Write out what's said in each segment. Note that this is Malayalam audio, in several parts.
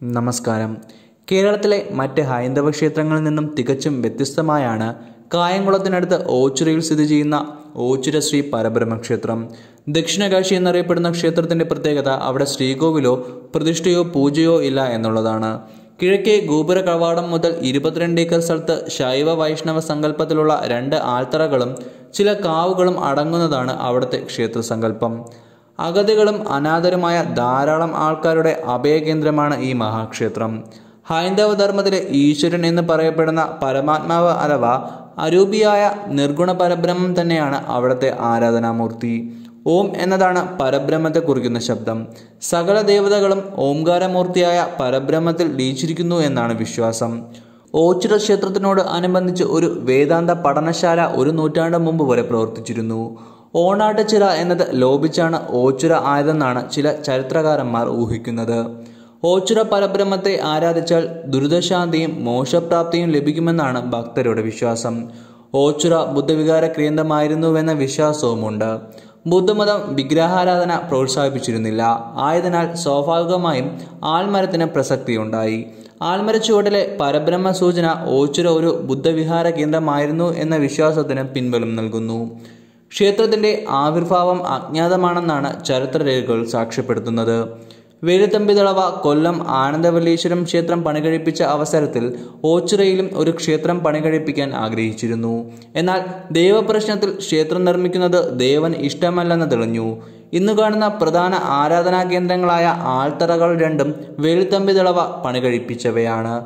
നമസ്കാരം കേരളത്തിലെ മറ്റ് ഹൈന്ദവ ക്ഷേത്രങ്ങളിൽ നിന്നും തികച്ചും വ്യത്യസ്തമായാണ് കായംകുളത്തിനടുത്ത് ഓച്ചിറയിൽ സ്ഥിതി ചെയ്യുന്ന ഓച്ചിറ ശ്രീ പരബ്രഹ്മ ക്ഷേത്രം ദക്ഷിണകാശി എന്നറിയപ്പെടുന്ന ക്ഷേത്രത്തിന്റെ പ്രത്യേകത അവിടെ ശ്രീകോവിലോ പ്രതിഷ്ഠയോ പൂജയോ ഇല്ല എന്നുള്ളതാണ് കിഴക്കേ ഗോപുര കവാടം മുതൽ ഇരുപത്തിരണ്ട് ഏക്കർ സ്ഥലത്ത് ശൈവ വൈഷ്ണവ സങ്കല്പത്തിലുള്ള രണ്ട് ആൽത്തറകളും ചില കാവുകളും അടങ്ങുന്നതാണ് അവിടുത്തെ ക്ഷേത്ര സങ്കല്പം അഗതികളും അനാഥരുമായ ധാരാളം ആൾക്കാരുടെ അഭയകേന്ദ്രമാണ് ഈ മഹാക്ഷേത്രം ഹൈന്ദവ ധർമ്മത്തിലെ ഈശ്വരൻ എന്ന് പറയപ്പെടുന്ന പരമാത്മാവ് അഥവാ അരൂപിയായ നിർഗുണ പരബ്രഹ്മം തന്നെയാണ് അവിടുത്തെ ആരാധനാമൂർത്തി ഓം എന്നതാണ് പരബ്രഹ്മത്തെ കുറിക്കുന്ന ശബ്ദം സകല ദേവതകളും ഓംകാരമൂർത്തിയായ പരബ്രഹ്മത്തിൽ ലയിച്ചിരിക്കുന്നു എന്നാണ് വിശ്വാസം ഓച്ചിറ ക്ഷേത്രത്തിനോട് അനുബന്ധിച്ച് ഒരു വേദാന്ത പഠനശാല ഒരു നൂറ്റാണ്ട് മുമ്പ് വരെ പ്രവർത്തിച്ചിരുന്നു ഓണാട്ടുചിറ എന്നത് ലോപിച്ചാണ് ഓച്ചിറ ആയതെന്നാണ് ചില ചരിത്രകാരന്മാർ ഊഹിക്കുന്നത് ഓച്ചിറ പരബ്രഹ്മത്തെ ആരാധിച്ചാൽ ദുരിതശാന്തിയും മോക്ഷപ്രാപ്തിയും ലഭിക്കുമെന്നാണ് ഭക്തരുടെ വിശ്വാസം ഓച്ചിറ ബുദ്ധവികാര കേന്ദ്രമായിരുന്നുവെന്ന വിശ്വാസവുമുണ്ട് ബുദ്ധമതം വിഗ്രഹാരാധന പ്രോത്സാഹിപ്പിച്ചിരുന്നില്ല ആയതിനാൽ സ്വാഭാവികമായും ആൽമരത്തിന് പ്രസക്തിയുണ്ടായി ആൽമര ചുവട്ടിലെ പരബ്രഹ്മ സൂചന ഓച്ചിറ ഒരു ബുദ്ധവിഹാര കേന്ദ്രമായിരുന്നു എന്ന വിശ്വാസത്തിന് പിൻബലം നൽകുന്നു ക്ഷേത്രത്തിന്റെ ആവിർഭാവം അജ്ഞാതമാണെന്നാണ് ചരിത്രരേഖകൾ സാക്ഷ്യപ്പെടുത്തുന്നത് വേലുത്തമ്പിതളവ കൊല്ലം ആനന്ദവല്ലീശ്വരം ക്ഷേത്രം പണികഴിപ്പിച്ച അവസരത്തിൽ ഓച്ചിറയിലും ഒരു ക്ഷേത്രം പണികഴിപ്പിക്കാൻ ആഗ്രഹിച്ചിരുന്നു എന്നാൽ ദൈവപ്രശ്നത്തിൽ ക്ഷേത്രം നിർമ്മിക്കുന്നത് ദേവൻ ഇഷ്ടമല്ലെന്ന് തെളിഞ്ഞു ഇന്ന് കാണുന്ന പ്രധാന ആരാധനാ കേന്ദ്രങ്ങളായ ആൾത്തറകൾ രണ്ടും വേലുത്തമ്പിതളവ പണികഴിപ്പിച്ചവയാണ്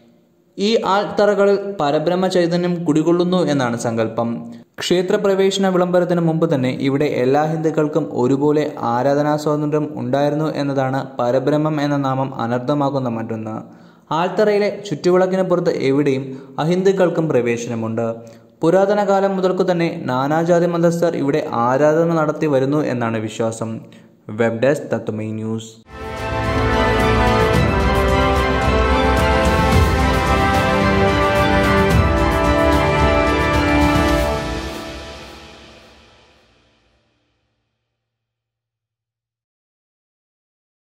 ഈ ആൾത്തറകളിൽ പരബ്രഹ്മ ചൈതന്യം കുടികൊള്ളുന്നു എന്നാണ് സങ്കല്പം ക്ഷേത്രപ്രവേശന വിളംബരത്തിന് മുമ്പ് തന്നെ ഇവിടെ എല്ലാ ഹിന്ദുക്കൾക്കും ഒരുപോലെ ആരാധനാ സ്വാതന്ത്ര്യം ഉണ്ടായിരുന്നു എന്നതാണ് പരബ്രഹ്മം എന്ന നാമം അനർത്ഥമാക്കുന്ന മറ്റൊന്ന് ആൽത്തറയിലെ ചുറ്റുവിളക്കിന് പുറത്ത് എവിടെയും അഹിന്ദുക്കൾക്കും പ്രവേശനമുണ്ട് പുരാതന കാലം മുതൽക്കു തന്നെ നാനാജാതി മതസ്ഥർ ഇവിടെ ആരാധന നടത്തി വരുന്നു എന്നാണ് വിശ്വാസം വെബ് ഡെസ്ക് തത്വമൈ ന്യൂസ്